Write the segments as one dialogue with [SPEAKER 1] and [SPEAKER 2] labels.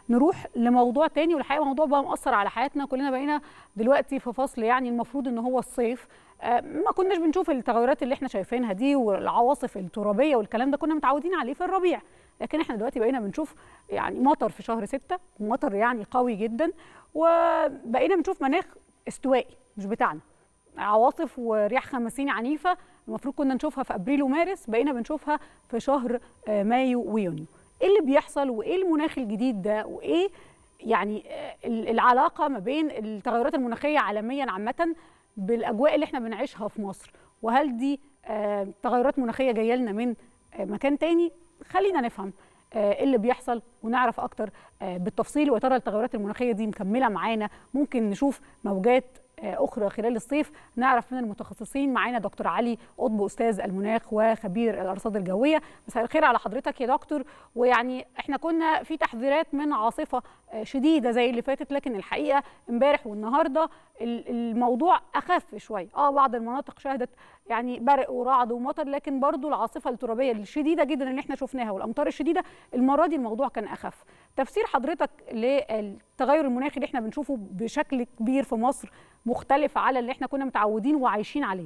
[SPEAKER 1] نروح لموضوع تاني والحقيقه موضوع بقى مأثر على حياتنا كلنا بقينا دلوقتي في فصل يعني المفروض ان هو الصيف ما كناش بنشوف التغيرات اللي احنا شايفينها دي والعواصف الترابيه والكلام ده كنا متعودين عليه في الربيع لكن احنا دلوقتي بقينا بنشوف يعني مطر في شهر ستة ومطر يعني قوي جدا وبقينا بنشوف مناخ استوائي مش بتاعنا عواصف ورياح خمسين عنيفه المفروض كنا نشوفها في ابريل ومارس بقينا بنشوفها في شهر مايو ويونيو ايه اللي بيحصل وايه المناخ الجديد ده وايه يعني العلاقه ما بين التغيرات المناخيه عالميا عامه بالاجواء اللي احنا بنعيشها في مصر وهل دي تغيرات مناخيه جايه لنا من مكان تاني خلينا نفهم ايه اللي بيحصل ونعرف اكتر بالتفصيل وترى التغيرات المناخيه دي مكمله معانا ممكن نشوف موجات اخرى خلال الصيف نعرف من المتخصصين معانا دكتور علي قطب استاذ المناخ وخبير الارصاد الجويه مساء الخير على حضرتك يا دكتور ويعني احنا كنا في تحذيرات من عاصفه شديده زي اللي فاتت لكن الحقيقه امبارح والنهارده الموضوع اخف شويه اه بعض المناطق شهدت يعني برق ورعد ومطر لكن برضو العاصفه الترابيه الشديده جدا اللي احنا شفناها والامطار الشديده المره دي الموضوع كان اخف تفسير حضرتك للتغير المناخي اللي احنا بنشوفه بشكل كبير في مصر مختلف على اللي احنا كنا متعودين وعايشين عليه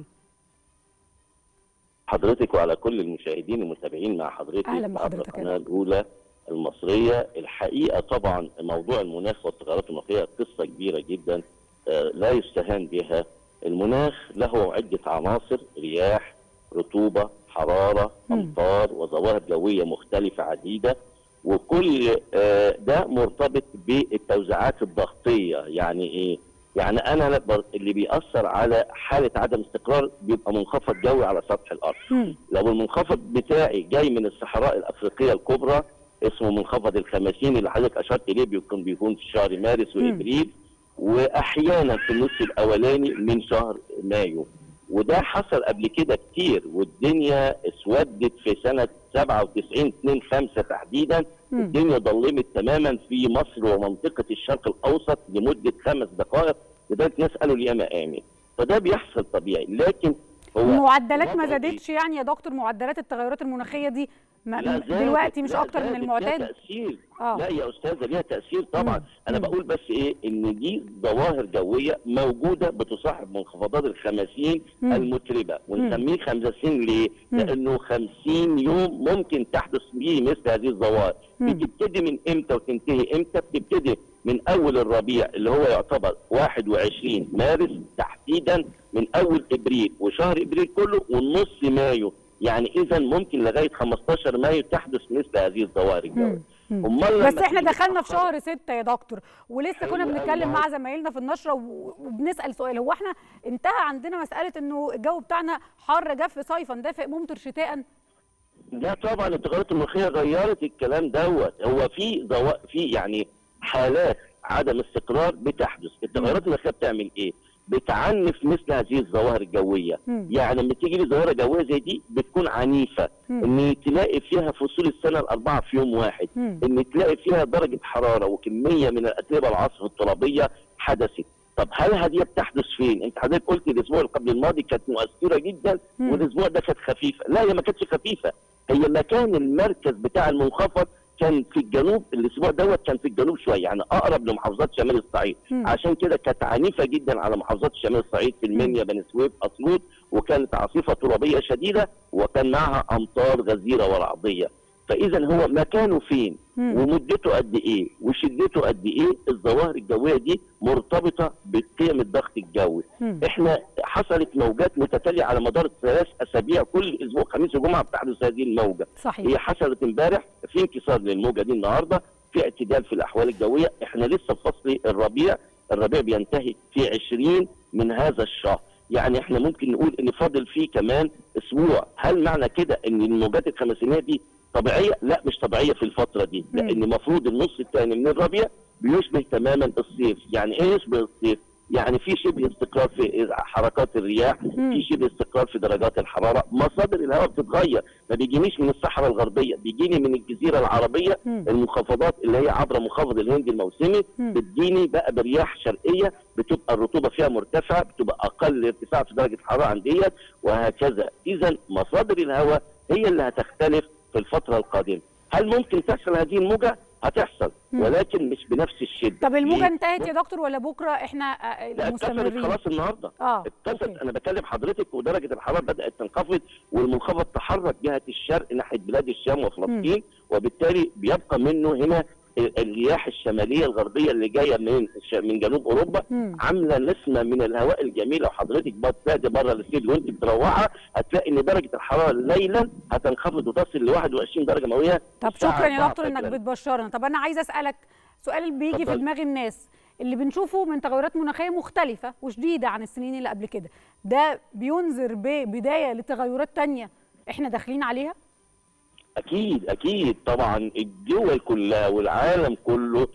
[SPEAKER 2] حضرتك وعلى كل المشاهدين المتابعين مع حضرتك
[SPEAKER 1] اهلا بحضرتك
[SPEAKER 2] القناه الاولى المصريه الحقيقه طبعا موضوع المناخ والتغيرات المناخيه قصه كبيره جدا لا يستهان بها المناخ له عده عناصر رياح رطوبه حراره امطار وظواهر جويه مختلفه عديده وكل ده مرتبط بالتوزيعات الضغطيه يعني ايه يعني انا اللي بيأثر على حاله عدم استقرار بيبقى منخفض جوي على سطح الارض م. لو المنخفض بتاعي جاي من الصحراء الافريقيه الكبرى اسمه منخفض الخمسين اللي حضرتك اشرت اليه بيكون بيكون في شهر مارس وابريل واحيانا في النصف الاولاني من شهر مايو وده حصل قبل كده كتير والدنيا اسودت في سنه 97 2 5 تحديدا م. الدنيا ظلمت تماما في مصر ومنطقه الشرق الاوسط لمده خمس دقائق لدرجه ناس قالوا لي ما امن فده بيحصل طبيعي لكن
[SPEAKER 1] هو المعدلات ما زادتش يعني يا دكتور معدلات التغيرات المناخيه دي ما دلوقتي مش اكتر من المعتاد
[SPEAKER 2] ليها تاثير آه. لا يا استاذه ليها تاثير طبعا مم. انا بقول بس ايه ان دي ظواهر جويه موجوده بتصاحب منخفضات الخمسين مم. المتربه ونسميه خمسين ليه؟ مم. لانه 50 يوم ممكن تحدث فيه مثل هذه الظواهر بتبتدي من امتى وتنتهي امتى؟ بتبتدي من اول الربيع اللي هو يعتبر 21 مارس تحديدا من اول ابريل وشهر ابريل كله والنص مايو يعني اذا ممكن لغايه 15 مايو تحدث مثل هذه الظواهر الجويه
[SPEAKER 1] بس احنا دخلنا في شهر 6 يا دكتور ولسه كنا بنتكلم مع زمايلنا في النشره وبنسال سؤال هو احنا انتهى عندنا مساله انه الجو بتاعنا حر جف صيفا دافئ ممطر شتاء
[SPEAKER 2] لا طبعا التغيرات المناخيه غيرت الكلام دوت هو في ضو... في يعني حالات عدم استقرار بتحدث التغيرات المناخيه بتعمل ايه بتعنف مثل هذه الظواهر الجويه مم. يعني لما تيجي لي ظاهره جويه زي دي بتكون عنيفه مم. ان تلاقي فيها فصول السنه الاربعه في يوم واحد مم. ان تلاقي فيها درجه حراره وكميه من الاتربه العاصفه الترابيه حدثت طب هل هذه بتحدث فين؟ انت حضرتك قلت الاسبوع اللي قبل الماضي كانت مؤثره جدا مم. والاسبوع ده كانت خفيفه، لا هي ما كانتش خفيفه، هي مكان المركز بتاع المنخفض كان في الجنوب الاسبوع دوت كان في الجنوب شويه يعني اقرب لمحافظات شمال الصعيد م. عشان كده كانت عنيفه جدا على محافظات شمال الصعيد في المنيا بني سويف اسيوط وكانت عاصفه ترابيه شديده وكان معها امطار غزيره ورعديه فاذا هو مكانه فين مم. ومدته قد ايه وشدته قد ايه الظواهر الجويه دي مرتبطه بقيم الضغط الجوي مم. احنا حصلت موجات متتاليه على مدار ثلاث اسابيع كل اسبوع خميس وجمعه بتحدث هذه الموجه
[SPEAKER 1] صحيح.
[SPEAKER 2] هي حصلت امبارح في انكسار للموجه دي النهارده في اعتدال في الاحوال الجويه احنا لسه في فصل الربيع الربيع بينتهي في 20 من هذا الشهر يعني احنا ممكن نقول ان فاضل فيه كمان اسبوع هل معنى كده ان الموجات الخمسينيه دي طبيعيه؟ لا مش طبيعيه في الفتره دي، لان المفروض النص الثاني من الربيع بيشبه تماما الصيف، يعني ايه يشبه الصيف؟ يعني في شبه استقرار في حركات الرياح، في شبه استقرار في درجات الحراره، مصادر الهواء بتتغير، ما بيجينيش من الصحراء الغربيه، بيجيني من الجزيره العربيه المنخفضات اللي هي عبر منخفض الهندي الموسمي بتجيني بقى برياح شرقيه بتبقى الرطوبه فيها مرتفعه، بتبقى اقل ارتفاع في درجه الحراره عن ديت وهكذا، اذا مصادر الهواء هي اللي هتختلف في الفترة القادمة هل ممكن تحصل هذه الموجة؟ هتحصل
[SPEAKER 1] مم.
[SPEAKER 2] ولكن مش بنفس الشده
[SPEAKER 1] طب الموجه
[SPEAKER 2] ليه؟
[SPEAKER 1] انتهت يا دكتور ولا بكره احنا آه،
[SPEAKER 2] لا اتكسرت
[SPEAKER 1] مستمرين
[SPEAKER 2] خلاص النهارده
[SPEAKER 1] اه
[SPEAKER 2] اتكسرت
[SPEAKER 1] أوكي.
[SPEAKER 2] انا بكلم حضرتك ودرجه الحراره بدات تنخفض والمنخفض تحرك جهه الشرق ناحيه بلاد الشام وفلسطين وبالتالي بيبقى منه هنا ال- الرياح الشماليه الغربيه اللي جايه من الش- من جنوب اوروبا
[SPEAKER 1] مم.
[SPEAKER 2] عامله نسمه من الهواء الجميل لو حضرتك بتطلعي بره الاستيل وانت بتروحها هتلاقي ان درجه الحراره ليلا هتنخفض وتصل ل 21 درجه مئويه
[SPEAKER 1] طب
[SPEAKER 2] الساعة
[SPEAKER 1] شكرا يا
[SPEAKER 2] 4
[SPEAKER 1] دكتور انك
[SPEAKER 2] فجراً.
[SPEAKER 1] بتبشرنا طب انا عايزه اسالك سؤال اللي بيجي في
[SPEAKER 2] اتفضل.
[SPEAKER 1] دماغ الناس اللي بنشوفه من تغيرات مناخيه مختلفه وشديده عن السنين اللي قبل كده ده بينذر ببدايه لتغيرات تانية احنا داخلين عليها
[SPEAKER 2] اكيد اكيد طبعا الدول كلها والعالم كله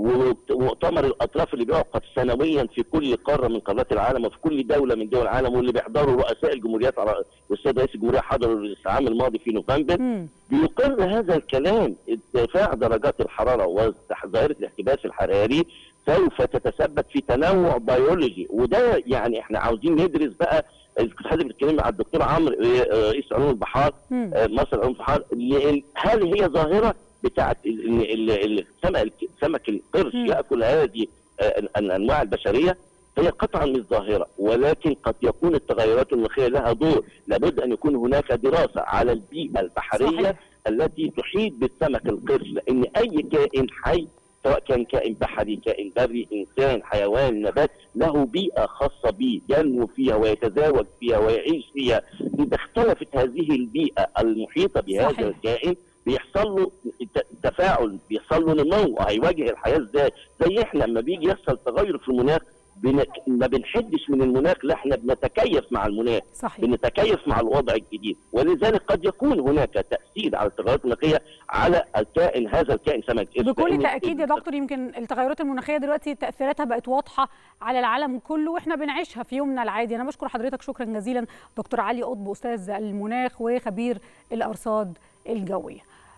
[SPEAKER 2] ومؤتمر الاطراف اللي بيعقد سنويا في كل قاره من قارات العالم وفي كل دوله من دول العالم واللي بيحضروا رؤساء الجمهوريات على- والسيد رئيس الجمهوريه حضر العام الماضي في نوفمبر
[SPEAKER 1] مم.
[SPEAKER 2] بيقر هذا الكلام ارتفاع درجات الحراره وظاهره الاحتباس الحراري سوف تتسبب في تنوع بيولوجي وده يعني احنا عاوزين ندرس بقى كنت حضرتك بتتكلم مع الدكتور عمرو آه، رئيس علوم البحار
[SPEAKER 1] مم.
[SPEAKER 2] آه، مصر علوم البحار ل- هل هي ظاهره بتاعت ال- ال- ال- ال- السمك سمك القرش
[SPEAKER 1] مم.
[SPEAKER 2] ياكل هذه آه، ال- الانواع البشريه هي قطعا مش ظاهره ولكن قد يكون التغيرات المناخيه لها دور لابد ان يكون هناك دراسه على البيئه البحريه
[SPEAKER 1] صحيح.
[SPEAKER 2] التي تحيط بالسمك القرش لان اي كائن حي سواء كان كائن بحري كائن بري انسان حيوان نبات له بيئه خاصه به ينمو فيها ويتزاوج فيها ويعيش فيها اذا اختلفت هذه البيئه المحيطه بهذا
[SPEAKER 1] صحيح.
[SPEAKER 2] الكائن بيحصل له ت- تفاعل بيحصل له نمو هيواجه الحياه ازاي زي احنا لما بيجي يحصل تغير في المناخ بن... ما بنحدش من المناخ لا احنا بنتكيف مع المناخ
[SPEAKER 1] صحيح
[SPEAKER 2] بنتكيف مع الوضع الجديد ولذلك قد يكون هناك تاثير على التغيرات المناخيه على الكائن هذا الكائن سمك قرش.
[SPEAKER 1] بكل
[SPEAKER 2] لأن
[SPEAKER 1] تاكيد يا دكتور يمكن التغيرات المناخيه دلوقتي تاثيراتها بقت واضحه على العالم كله واحنا بنعيشها في يومنا العادي انا بشكر حضرتك شكرا جزيلا دكتور علي قطب استاذ المناخ وخبير الارصاد الجويه